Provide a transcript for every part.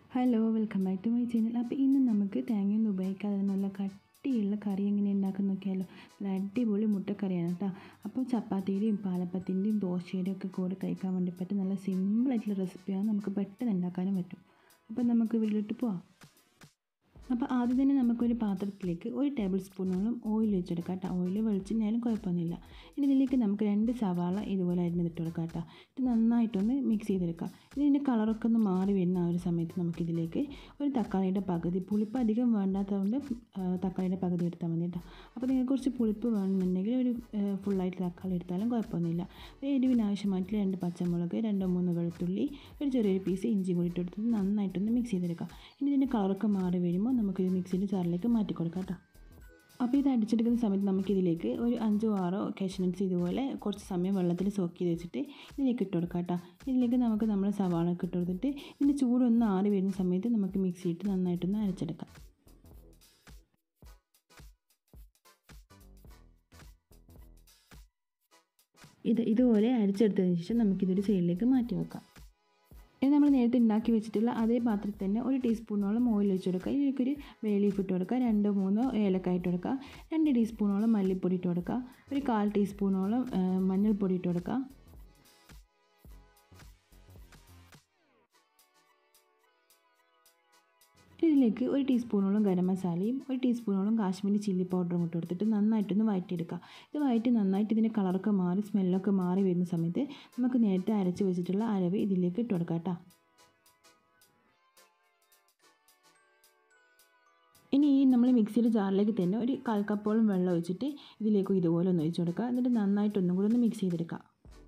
hello welcome back to my channel അപ്പോൾ ഇന്ന് നമുക്ക് തേങ്ങയൊന്നും ഉപയോഗിക്കാതെ നല്ല കട്ടിയുള്ള കറി എങ്ങനെ ഉണ്ടാക്കാൻ നോക്കിയാലോ നല്ല അടിപൊളി മുട്ടക്കറിയാണ് കേട്ടോ അപ്പോൾ ചപ്പാത്തിയുടെയും പാലപ്പത്തിൻ്റെയും ദോശയുടെയും ഒക്കെ കൂടെ കഴിക്കാൻ വേണ്ടി പറ്റും നല്ല സിമ്പിളായിട്ടുള്ള റെസിപ്പിയാണ് നമുക്ക് പെട്ടെന്ന് ഉണ്ടാക്കാനും പറ്റും അപ്പോൾ നമുക്ക് വീട്ടിലോട്ട് പോവാം അപ്പോൾ ആദ്യം തന്നെ നമുക്കൊരു പാത്രത്തിലേക്ക് ഒരു ടേബിൾ സ്പൂണോളം ഓയിൽ വെച്ചെടുക്കാം കേട്ടോ ഓയിൽ വെളിച്ചെണ്ണയാലും കുഴപ്പമൊന്നുമില്ല ഇനി ഇതിലേക്ക് നമുക്ക് രണ്ട് സവാള ഇതുപോലെ അരിഞ്ഞിട്ട് കൊടുക്കാം കേട്ടോ ഇത് നന്നായിട്ടൊന്ന് മിക്സ് ചെയ്തെടുക്കാം ഇനി ഇതിൻ്റെ കളറൊക്കെ ഒന്ന് മാറി വരുന്ന ആ ഒരു സമയത്ത് നമുക്കിതിലേക്ക് ഒരു തക്കാളിയുടെ പകുതി പുളിപ്പ് അധികം വേണ്ടാത്തതുകൊണ്ട് തക്കാളിയുടെ പകുതി എടുത്താൽ മതി കേട്ടോ അപ്പോൾ നിങ്ങൾക്ക് കുറച്ച് പുളിപ്പ് വേണമെന്നുണ്ടെങ്കിൽ ഒരു ഫുള്ളായിട്ട് തക്കാളി എടുത്താലും കുഴപ്പമൊന്നുമില്ല ഒരു എരിവിന് ആവശ്യമായിട്ടുള്ള രണ്ട് പച്ചമുളക് രണ്ടോ മൂന്നോ വെളുത്തുള്ളി ഒരു ചെറിയൊരു പീസ് ഇഞ്ചി കൂടി ഇട്ടെടുത്ത് നന്നായിട്ടൊന്ന് മിക്സ് ചെയ്തെടുക്കാം ഇനി ഇതിൻ്റെ കളറൊക്കെ മാറി വരുമ്പോൾ നമുക്കിത് മിക്സിൻ്റെ ജാറിലേക്ക് മാറ്റി കൊടുക്കാം കേട്ടോ അപ്പോൾ ഇത് അടിച്ചെടുക്കുന്ന സമയത്ത് നമുക്കിതിലേക്ക് ഒരു അഞ്ചോ ആറോ കാഷ്നട്ട്സ് ഇതുപോലെ കുറച്ച് സമയം വെള്ളത്തിൽ സോക്ക് ചെയ്ത് വെച്ചിട്ട് ഇതിലേക്ക് ഇട്ട് കൊടുക്കാം കേട്ടോ ഇതിലേക്ക് നമുക്ക് നമ്മൾ സവാള ഒക്കെ ഇട്ട് കൊടുത്തിട്ട് ഇതിൻ്റെ ചൂടൊന്ന് ആറി വരുന്ന സമയത്ത് നമുക്ക് മിക്സിയിട്ട് നന്നായിട്ടൊന്ന് അരച്ചെടുക്കാം ഇത് ഇതുപോലെ അരച്ചെടുത്തതിന് ശേഷം നമുക്കിതൊരു സൈഡിലേക്ക് മാറ്റി വെക്കാം ഇനി നമ്മൾ നേരത്തെ ഉണ്ടാക്കി വെച്ചിട്ടുള്ള അതേ പാത്രത്തിൽ തന്നെ ഒരു ടീസ്പൂണോളം ഓയിൽ വെച്ച് കൊടുക്കുക ഇതിലേക്കൊരു വേ ലീഫ് ഇട്ട് കൊടുക്കുക രണ്ടോ മൂന്നോ ഏലക്കായ ഇട്ട് കൊടുക്കുക രണ്ട് ടീസ്പൂണോളം മല്ലിപ്പൊടി ഇട്ട് കൊടുക്കുക ഒരു കാൽ ടീസ്പൂണോളം മഞ്ഞൾപ്പൊടി ഇട്ട് കൊടുക്കുക ഇതിലേക്ക് ഒരു ടീസ്പൂണോളം ഗരം മസാലയും ഒരു ടീസ്പൂണോളം കാശ്മീരി ചില്ലി പൗഡറും ഇട്ട് കൊടുത്തിട്ട് നന്നായിട്ടൊന്ന് വഴറ്റിയെടുക്കുക ഇത് വഴറ്റി നന്നായിട്ട് ഇതിൻ്റെ കളറൊക്കെ മാറി സ്മെല്ലൊക്കെ മാറി വരുന്ന സമയത്ത് നമുക്ക് നേരത്തെ അരച്ച് വെച്ചിട്ടുള്ള അരവ് ഇതിലേക്ക് ഇട്ട് കൊടുക്കാം കേട്ടോ ഇനി ഈ നമ്മൾ മിക്സിയുടെ ജാറിലേക്ക് തന്നെ ഒരു കാൽ കപ്പോളം വെള്ളം ഒഴിച്ചിട്ട് ഇതിലേക്ക് ഇതുപോലെ ഒന്ന് ഒഴിച്ച് കൊടുക്കുക എന്നിട്ട് നന്നായിട്ട് ഒന്നും കൂടി ഒന്ന് മിക്സ് ചെയ്തെടുക്കുക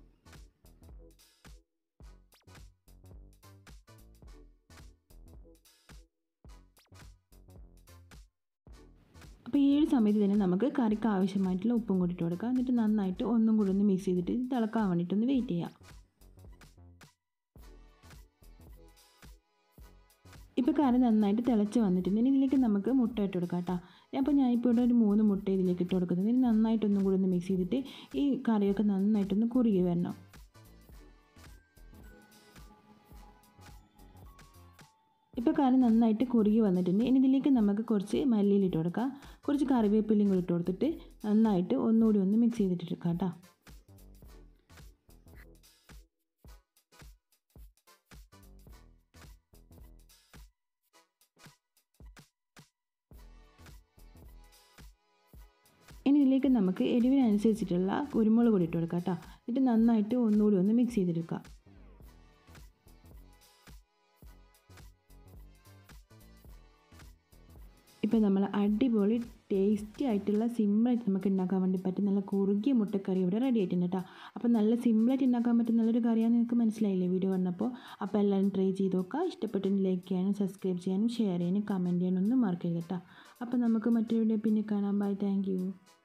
അപ്പോൾ ഈ ഒരു സമയത്ത് തന്നെ നമുക്ക് കറിക്ക് ആവശ്യമായിട്ടുള്ള ഉപ്പും കൂടി ഇട്ട് കൊടുക്കുക എന്നിട്ട് നന്നായിട്ട് ഒന്നും കൂടി ഒന്ന് മിക്സ് ചെയ്തിട്ട് തിളക്കാൻ വേണ്ടിയിട്ടൊന്ന് വെയിറ്റ് ചെയ്യാം ഇപ്പോൾ കറി നന്നായിട്ട് തിളച്ച് വന്നിട്ടുണ്ട് ഇനി ഇതിലേക്ക് നമുക്ക് മുട്ട ഇട്ട് കൊടുക്കാം കേട്ടോ അപ്പോൾ ഞാനിപ്പോൾ ഇവിടെ ഒരു മൂന്ന് മുട്ട ഇതിലേക്ക് ഇട്ട് കൊടുക്കുന്നത് ഇനി നന്നായിട്ടൊന്നും കൂടി ഒന്ന് മിക്സ് ചെയ്തിട്ട് ഈ കറിയൊക്കെ നന്നായിട്ടൊന്ന് കുറുകി വരണം ഇപ്പോൾ കറി നന്നായിട്ട് കുറുകി വന്നിട്ടുണ്ട് ഇനി ഇതിലേക്ക് നമുക്ക് കുറച്ച് മല്ലിയിൽ ഇട്ട് കൊടുക്കാം കുറച്ച് കറിവേപ്പിലയും കൂടി ഇട്ട് കൊടുത്തിട്ട് നന്നായിട്ട് ഒന്നുകൂടി ഒന്ന് മിക്സ് ചെയ്തിട്ട് എടുക്കാം കേട്ടോ ഇനി ഇതിലേക്ക് നമുക്ക് എരിവിനനുസരിച്ചിട്ടുള്ള കുരുമുളക് കൂടി ഇട്ട് കൊടുക്കാം കേട്ടോ എന്നിട്ട് നന്നായിട്ട് ഒന്നുകൂടി ഒന്ന് മിക്സ് ചെയ്തെടുക്കുക ഇപ്പോൾ നമ്മൾ അടിപൊളി ടേസ്റ്റി ആയിട്ടുള്ള സിമ്പിളായിട്ട് നമുക്ക് ഉണ്ടാക്കാൻ വേണ്ടി പറ്റും നല്ല കുറുകിയ മുട്ടക്കറി ഇവിടെ റെഡി ആയിട്ടുണ്ട് കേട്ടോ അപ്പോൾ നല്ല സിമ്പിളായിട്ട് ഉണ്ടാക്കാൻ പറ്റുന്ന നല്ലൊരു കറിയാണെന്ന് നിങ്ങൾക്ക് മനസ്സിലായില്ലേ വീഡിയോ കണ്ടപ്പോൾ അപ്പോൾ എല്ലാവരും ട്രൈ ചെയ്ത് നോക്കുക ഇഷ്ടപ്പെട്ടെങ്കിൽ ലൈക്ക് ചെയ്യാനും സബ്സ്ക്രൈബ് ചെയ്യാനും ഷെയർ ചെയ്യാനും കമൻറ്റ് ചെയ്യാനും ഒന്നും മറക്കരുത് കേട്ടോ അപ്പോൾ നമുക്ക് മറ്റൊരു വീഡിയോ പിന്നെ കാണാം ബൈ താങ്ക്